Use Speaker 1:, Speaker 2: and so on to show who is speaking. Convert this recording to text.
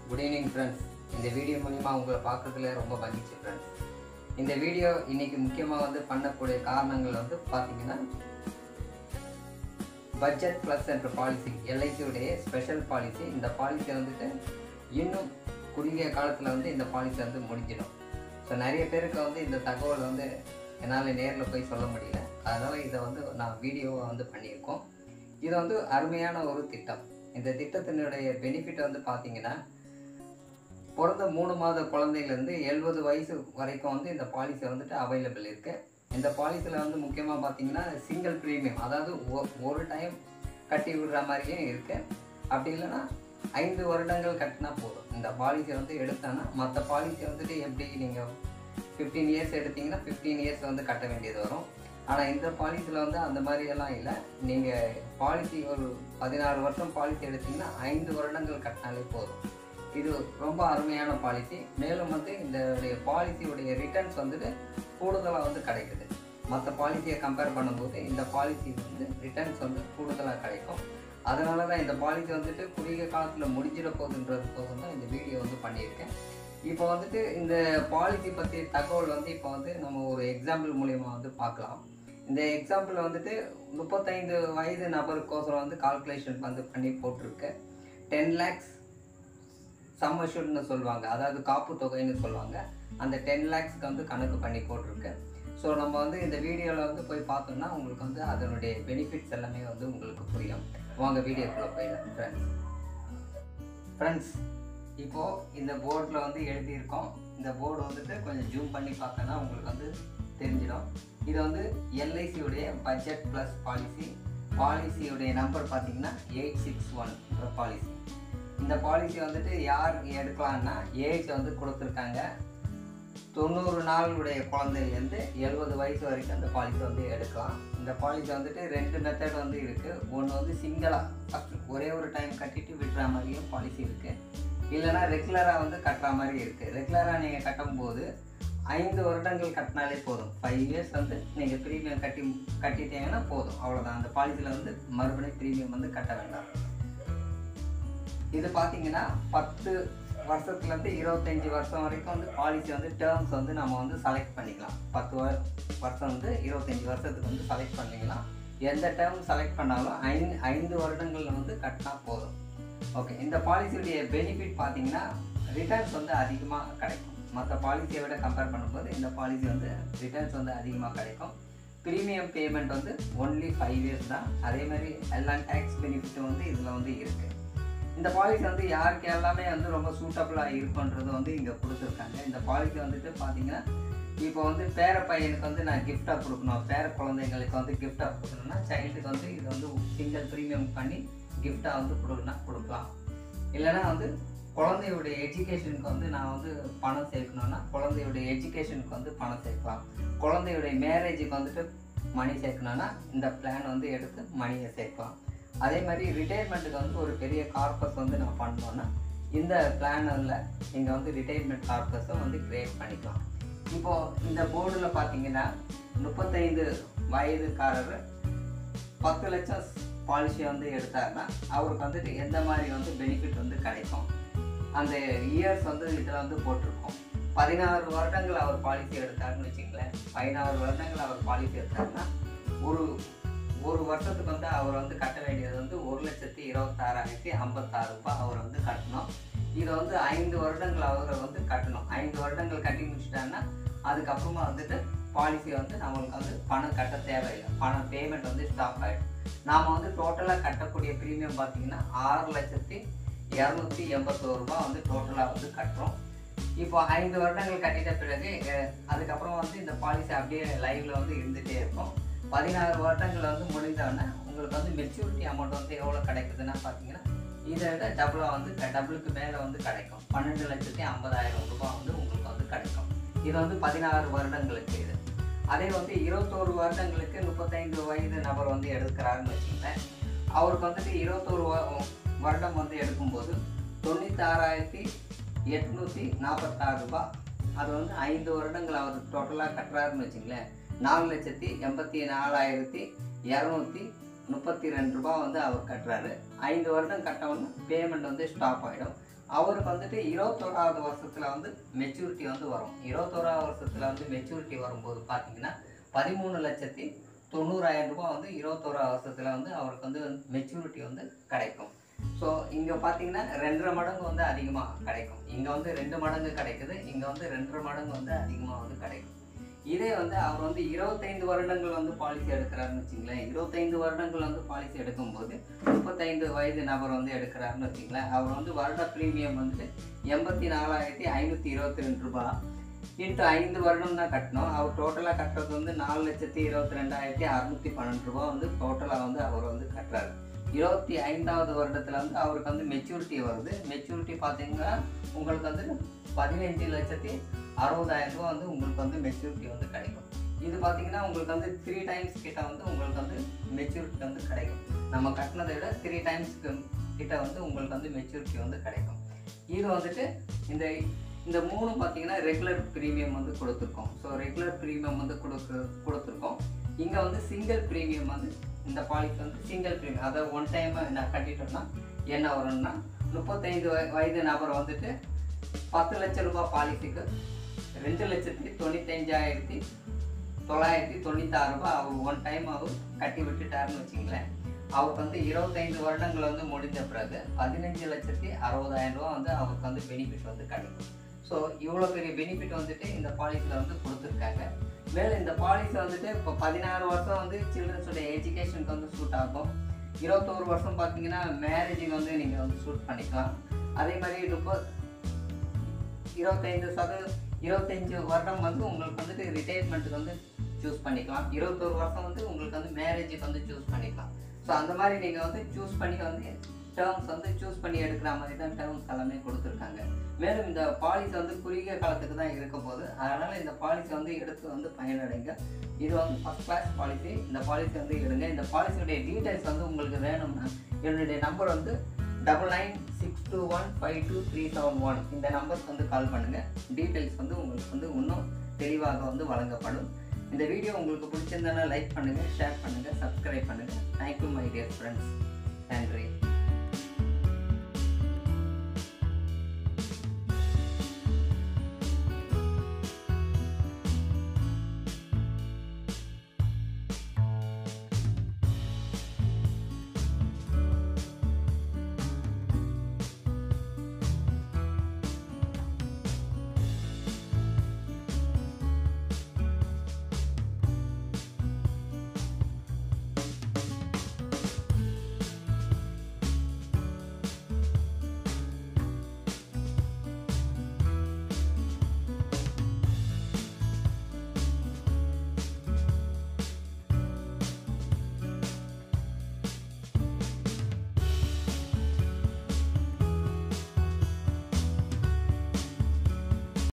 Speaker 1: good evening friends இந்த video மூலிமா உங்களை பார்க்கறதுல ரொம்ப மகிழ்ச்சி ஃப்ரெண்ட்ஸ் இந்த வீடியோ இன்னைக்கு முக்கியமாக வந்து பண்ணக்கூடிய காரணங்கள் வந்து பார்த்தீங்கன்னா பட்ஜெட் ப்ளஸ் என்ற பாலிசி எல்ஐசியுடைய ஸ்பெஷல் பாலிசி இந்த பாலிசி வந்துட்டு இன்னும் குறுகிய காலத்தில் வந்து இந்த பாலிசி வந்து முடிஞ்சிடும் ஸோ நிறைய பேருக்கு வந்து இந்த தகவல் வந்து என்னால் நேரில் போய் சொல்ல முடியல அதனால் இதை வந்து நான் வீடியோவை வந்து பண்ணியிருக்கோம் இது வந்து அருமையான ஒரு திட்டம் இந்த திட்டத்தினுடைய பெனிஃபிட் வந்து பார்த்தீங்கன்னா பிறந்த மூணு மாத குழந்தையிலேருந்து எழுபது வயசு வரைக்கும் வந்து இந்த பாலிசி வந்துட்டு அவைலபிள் இருக்கு இந்த பாலிசியில் வந்து முக்கியமாக பார்த்தீங்கன்னா சிங்கிள் ப்ரீமியம் அதாவது ஒ- ஒரு டைம் கட்டி விடுற மாதிரியும் இருக்கு அப்படி இல்லைன்னா ஐந்து வருடங்கள் கட்டினா போதும் இந்த பாலிசி வந்து எடுத்தோன்னா மற்ற பாலிசி வந்துட்டு எப்படி நீங்கள் ஃபிஃப்டீன் இயர்ஸ் எடுத்தீங்கன்னா ஃபிஃப்டீன் இயர்ஸ் வந்து கட்ட வேண்டியது வரும் ஆனால் இந்த பாலிசியில் வந்து அந்த மாதிரி எல்லாம் இல்லை நீங்கள் பாலிசி ஒரு பதினாறு வருஷம் பாலிசி எடுத்தீங்கன்னா ஐந்து வருடங்கள் கட்டினாலே போதும் இது ரொம்ப அருமையான பாலிசி மேலும் வந்து இந்த பாலிசியுடைய ரிட்டர்ன்ஸ் வந்துட்டு கூடுதலாக வந்து கிடைக்குது மற்ற பாலிசியை கம்பேர் பண்ணும்போது இந்த பாலிசி வந்து ரிட்டர்ன்ஸ் வந்து கூடுதலாக கிடைக்கும் அதனால தான் இந்த பாலிசி வந்துட்டு குறுகிய காலத்தில் முடிஞ்சிட போகுதுன்றது போதும் தான் இந்த வீடியோ வந்து பண்ணியிருக்கேன் இப்போ வந்துட்டு இந்த பாலிசி பற்றி தகவல் வந்து இப்போ வந்து நம்ம ஒரு எக்ஸாம்பிள் மூலியமாக வந்து பார்க்கலாம் இந்த எக்ஸாம்பிள் வந்துட்டு முப்பத்தைந்து வயது நபருக்கோசரம் வந்து கால்குலேஷன் வந்து பண்ணி போட்டிருக்கு டென் லேக்ஸ் சம் அஷூர்ட்னு சொல்லுவாங்க அதாவது காப்பு தொகைன்னு சொல்லுவாங்க அந்த டென் லேக்ஸ்க்கு வந்து கணக்கு பண்ணி போட்டிருக்கு ஸோ நம்ம வந்து இந்த வீடியோவில் வந்து போய் பார்த்தோம்னா உங்களுக்கு வந்து அதனுடைய பெனிஃபிட்ஸ் எல்லாமே வந்து உங்களுக்கு புரியும் வாங்க வீடியோக்குள்ளே போயிடலாம் ஃப்ரெண்ட்ஸ் ஃப்ரெண்ட்ஸ் இப்போது இந்த போர்டில் வந்து எழுதியிருக்கோம் இந்த போர்டு வந்துட்டு கொஞ்சம் ஜூம் பண்ணி பார்த்தோன்னா உங்களுக்கு வந்து தெரிஞ்சிடும் இது வந்து எல்ஐசியுடைய பட்ஜெட் ப்ளஸ் பாலிசி பாலிசியுடைய நம்பர் பார்த்தீங்கன்னா எயிட் சிக்ஸ் ஒன் பாலிசி இந்த பாலிசி வந்துட்டு யார் எடுக்கலாம்னா ஏஜ் வந்து கொடுத்துருக்காங்க தொண்ணூறு நாளுடைய குழந்தையிலேருந்து எழுபது வயசு வரைக்கும் அந்த பாலிசி வந்து எடுக்கலாம் இந்த பாலிசி வந்துட்டு ரெண்டு மெத்தட் வந்து இருக்குது ஒன்று வந்து சிங்கிளாக ஃபஸ்ட் ஒரே ஒரு டைம் கட்டிட்டு விடுற மாதிரியும் பாலிசி இருக்குது இல்லைன்னா ரெகுலராக வந்து கட்டுற மாதிரி இருக்குது ரெகுலராக நீங்கள் கட்டும்போது ஐந்து வருடங்கள் கட்டினாலே போதும் ஃபைவ் இயர்ஸ் வந்து நீங்கள் ப்ரீமியம் கட்டி கட்டிட்டீங்கன்னா போதும் அவ்வளோதான் அந்த பாலிசியில் வந்து மறுபடியும் ப்ரீமியம் வந்து கட்ட வேண்டாம் இது பார்த்தீங்கன்னா பத்து வருஷத்துலேருந்து இருபத்தஞ்சி வருஷம் வரைக்கும் வந்து பாலிசி வந்து டேர்ம்ஸ் வந்து நம்ம வந்து செலக்ட் பண்ணிக்கலாம் பத்து வ- வருஷம் வந்து இருபத்தஞ்சி வருஷத்துக்கு வந்து செலக்ட் பண்ணிக்கலாம் எந்த டேர்ம் செலக்ட் பண்ணாலும் ஐந்து ஐந்து வருடங்களில் வந்து கட்டினா போதும் ஓகே இந்த பாலிசியுடைய பெனிஃபிட் பார்த்தீங்கன்னா ரிட்டர்ன்ஸ் வந்து அதிகமாக கிடைக்கும் மற்ற பாலிசியை விட கம்பேர் பண்ணும்போது இந்த பாலிசி வந்து ரிட்டர்ன்ஸ் வந்து அதிகமாக கிடைக்கும் ப்ரீமியம் பேமெண்ட் வந்து ஒன்லி ஃபைவ் இயர்ஸ் தான் அதே மாதிரி எல்லா டேக்ஸ் பெனிஃபிட்டும் வந்து இதில் வந்து இருக்குது இந்த பாலிசி வந்து யாருக்கு எல்லாமே வந்து ரொம்ப சூட்டபுளாக இருக்குன்றது வந்து இங்கே கொடுத்துருக்காங்க இந்த பாலிசி வந்துட்டு பார்த்தீங்கன்னா இப்போ வந்து பேர பையனுக்கு வந்து நான் கிஃப்டாக கொடுக்கணும் பேர குழந்தைங்களுக்கு வந்து கிஃப்டாக கொடுக்கணும்னா சைல்டுக்கு வந்து இது வந்து சிங்கிள் ப்ரீமியம் பண்ணி கிஃப்டாக வந்து கொடுக்கணும் கொடுக்கலாம் இல்லைன்னா வந்து குழந்தையுடைய எஜுகேஷனுக்கு வந்து நான் வந்து பணம் சேர்க்கணும்னா குழந்தையுடைய எஜுகேஷனுக்கு வந்து பணம் சேர்க்கலாம் குழந்தையுடைய மேரேஜுக்கு வந்துட்டு மணி சேர்க்கணும்னா இந்த பிளான் வந்து எடுத்து மணியை சேர்க்கலாம் அதே மாதிரி ரிட்டையர்மெண்ட்டுக்கு வந்து ஒரு பெரிய கார்பஸ் வந்து நான் பண்ணோன்னா இந்த பிளானில் நீங்கள் வந்து ரிட்டையர்மெண்ட் கார்பஸை வந்து கிரியேட் பண்ணிக்கலாம் இப்போது இந்த போர்டில் பார்த்தீங்கன்னா முப்பத்தைந்து வயதுக்காரர் பத்து லட்சம் பாலிசி வந்து எடுத்தாருன்னா அவருக்கு வந்துட்டு எந்த மாதிரி வந்து பெனிஃபிட் வந்து கிடைக்கும் அந்த இயர்ஸ் வந்து இதில் வந்து போட்டிருக்கோம் பதினாறு வருடங்கள் அவர் பாலிசி எடுத்தாருன்னு வச்சுங்களேன் பதினாறு வருடங்கள் அவர் பாலிசி எடுத்தாருன்னா ஒரு ஒரு வருஷத்துக்கு வந்து அவர் வந்து கட்ட வேண்டியது வந்து ஒரு லட்சத்தி இருபத்தாறாயிரத்தி ஐம்பத்தாறு ரூபாய் அவர் வந்து கட்டணும் இதை வந்து ஐந்து வருடங்கள் அவர் வந்து கட்டணும் ஐந்து வருடங்கள் கட்டி முடிச்சிட்டாங்கன்னா அதுக்கப்புறமா வந்துட்டு பாலிசி வந்து நம்மளுக்கு வந்து பணம் கட்ட தேவையில்லை பணம் பேமெண்ட் வந்து ஸ்டாப் ஆகிடும் நாம் வந்து டோட்டலாக கட்டக்கூடிய ப்ரீமியம் பார்த்தீங்கன்னா ஆறு லட்சத்தி இரநூத்தி எண்பத்தோரு ரூபாய் வந்து டோட்டலாக வந்து கட்டுறோம் இப்போ ஐந்து வருடங்கள் கட்டிட்ட பிறகு அஹ், அதுக்கப்புறம் வந்து இந்த பாலிசி அப்படியே லைவ்ல வந்து இருந்துகிட்டே இருக்கும் பதினாறு வருடங்கள் வந்து முடிந்தோடனே உங்களுக்கு வந்து மெச்சூரிட்டி அமௌண்ட் வந்து எவ்வளோ கிடைக்குதுன்னா பார்த்தீங்கன்னா இதை விட டபுளாக வந்து டபுளுக்கு மேலே வந்து கிடைக்கும் பன்னெண்டு லட்சத்தி ஐம்பதாயிரம் ரூபாய் வந்து உங்களுக்கு வந்து கிடைக்கும் இது வந்து பதினாறு வருடங்களுக்கு இது அதே வந்து இருபத்தோரு வருடங்களுக்கு முப்பத்தைந்து வயது நபர் வந்து எடுக்கிறாருன்னு வச்சுங்களேன் அவருக்கு வந்துட்டு இருபத்தோரு வ- வருடம் வந்து எடுக்கும்போது தொண்ணூத்தாறாயிரத்தி எட்நூற்றி நாற்பத்தாறு ரூபாய் அது வந்து ஐந்து வருடங்கள் அவர் டோட்டலாக கட்டுறாருன்னு வச்சுங்களேன் நாலு லட்சத்தி எண்பத்தி நாலாயிரத்தி இரநூத்தி முப்பத்தி ரெண்டு ரூபா வந்து அவர் கட்டுறாரு ஐந்து வருடம் கட்டவுடனே பேமெண்ட் வந்து ஸ்டாப் ஆகிடும் அவருக்கு வந்துட்டு இருபத்தோராவது வருஷத்தில் வந்து மெச்சூரிட்டி வந்து வரும் இருபத்தோராவது வருஷத்தில் வந்து மெச்சூரிட்டி வரும்போது பார்த்தீங்கன்னா பதிமூணு லட்சத்தி தொண்ணூறாயிரம் ரூபாய் வந்து இருபத்தோராவது வருஷத்தில் வந்து அவருக்கு வந்து மெச்சூரிட்டி வந்து கிடைக்கும் ஸோ இங்கே பார்த்தீங்கன்னா ரெண்டரை மடங்கு வந்து அதிகமாக கிடைக்கும் இங்கே வந்து ரெண்டு மடங்கு கிடைக்குது இங்கே வந்து ரெண்டரை மடங்கு வந்து அதிகமாக வந்து கிடைக்கும் இதே வந்து அவர் வந்து இருபத்தைந்து வருடங்கள் வந்து பாலிசி எடுக்கிறாருன்னு வச்சுங்களேன் இருபத்தைந்து வருடங்கள் வந்து பாலிசி எடுக்கும்போது முப்பத்தைந்து வயது நபர் வந்து எடுக்கிறாருன்னு வச்சுங்களேன் அவர் வந்து வருட ப்ரீமியம் வந்துட்டு எண்பத்தி நாலாயிரத்தி ஐநூற்றி இருபத்தி ரெண்டு ரூபாய் இன்ட்டு ஐந்து வருடம் தான் கட்டணும் அவர் டோட்டலாக கட்டுறது வந்து நாலு லட்சத்தி இருபத்தி ரெண்டாயிரத்தி அறுநூற்றி பன்னெண்டு ரூபா வந்து டோட்டலாக வந்து அவர் வந்து கட்டுறாரு இருபத்தி ஐந்தாவது வருடத்தில் வந்து அவருக்கு வந்து மெச்சூரிட்டி வருது மெச்சூரிட்டி பார்த்தீங்கன்னா உங்களுக்கு வந்து பதினஞ்சு லட்சத்தி அறுபதாயிரம் ரூபா வந்து உங்களுக்கு வந்து மெச்சூரிட்டி வந்து கிடைக்கும் இது பார்த்தீங்கன்னா உங்களுக்கு வந்து த்ரீ டைம்ஸ் கிட்ட வந்து உங்களுக்கு வந்து மெச்சூரிட்டி வந்து கிடைக்கும் நம்ம கட்டினதை விட த்ரீ டைம்ஸ் கிட்ட வந்து உங்களுக்கு வந்து மெச்சூரிட்டி வந்து கிடைக்கும் இது வந்துட்டு இந்த இந்த மூணு பார்த்தீங்கன்னா ரெகுலர் ப்ரீமியம் வந்து கொடுத்துருக்கோம் ஸோ ரெகுலர் ப்ரீமியம் வந்து கொடுக்கு கொடுத்துருக்கோம் இங்கே வந்து சிங்கிள் ப்ரீமியம் வந்து இந்த பாலிசி வந்து சிங்கிள் ப்ரீமியம் அதாவது ஒன் டைம் நான் கட்டிட்டோம்னா என்ன வரும்னா முப்பத்தைந்து வய- வயது நபர் வந்துட்டு பத்து லட்ச ரூபாய் பாலிசிக்கு ரெண்டு லட்சத்தி தொண்ணூத்தஞ்சாயிரத்தி தொள்ளாயிரத்தி தொண்ணூத்தாறு ரூபாய் அவர் ஒன் டைம் அவர் கட்டி விட்டுட்டாருன்னு வச்சுங்களேன் அவருக்கு வந்து இருபத்தைந்து வருடங்கள் வந்து முடிஞ்ச பிறகு பதினஞ்சு லட்சத்தி அறுபதாயிரம் ரூபா வந்து அவருக்கு வந்து பெனிஃபிட் வந்து கிடைக்கும் ஸோ இவ்வளோ பெரிய பெனிஃபிட் வந்துட்டு இந்த பாலிசியில் வந்து கொடுத்துருக்காங்க மேலும் இந்த பாலிசி வந்துட்டு இப்போ பதினாறு வருஷம் வந்து சில்ட்ரன்ஸோட எஜுகேஷனுக்கு வந்து சூட் ஆகும் இருபத்தோரு வருஷம் பார்த்தீங்கன்னா மேரேஜுக்கு வந்து நீங்கள் வந்து சூட் பண்ணிக்கலாம் அதே மாதிரி முப்பது இருபத்தைந்து சதவீதம் இருபத்தஞ்சு வருடம் வந்து உங்களுக்கு வந்துட்டு ரிட்டையர்மெண்ட்டுக்கு வந்து சூஸ் பண்ணிக்கலாம் இருபத்தோரு வருஷம் வந்து உங்களுக்கு வந்து மேரேஜுக்கு வந்து சூஸ் பண்ணிக்கலாம் ஸோ அந்த மாதிரி நீங்கள் வந்து சூஸ் பண்ணி வந்து டேர்ம்ஸ் வந்து சூஸ் பண்ணி எடுக்கிற மாதிரி தான் டேர்ம்ஸ் எல்லாமே கொடுத்துருக்காங்க மேலும் இந்த பாலிசி வந்து குறுகிய காலத்துக்கு தான் இருக்க போகுது அதனால் இந்த பாலிசி வந்து எடுத்து வந்து பயனடைங்க இது வந்து ஃபஸ்ட் கிளாஸ் பாலிசி இந்த பாலிசி வந்து எடுங்க இந்த பாலிசியுடைய டீட்டெயில்ஸ் வந்து உங்களுக்கு வேணும்னா என்னுடைய நம்பர் வந்து double nine six two one five two three seven one இந்த நம்பருக்கு வந்து கால் பண்ணுங்கள் டீட்டெயில்ஸ் வந்து உங்களுக்கு வந்து இன்னும் தெளிவாக வந்து வழங்கப்படும் இந்த வீடியோ உங்களுக்கு பிடிச்சிருந்தனா லைக் பண்ணுங்கள் ஷேர் பண்ணுங்கள் சப்ஸ்கிரைப் பண்ணுங்கள் தேங்க்யூ மை டியர் ஃப்ரெண்ட்ஸ் நன்றி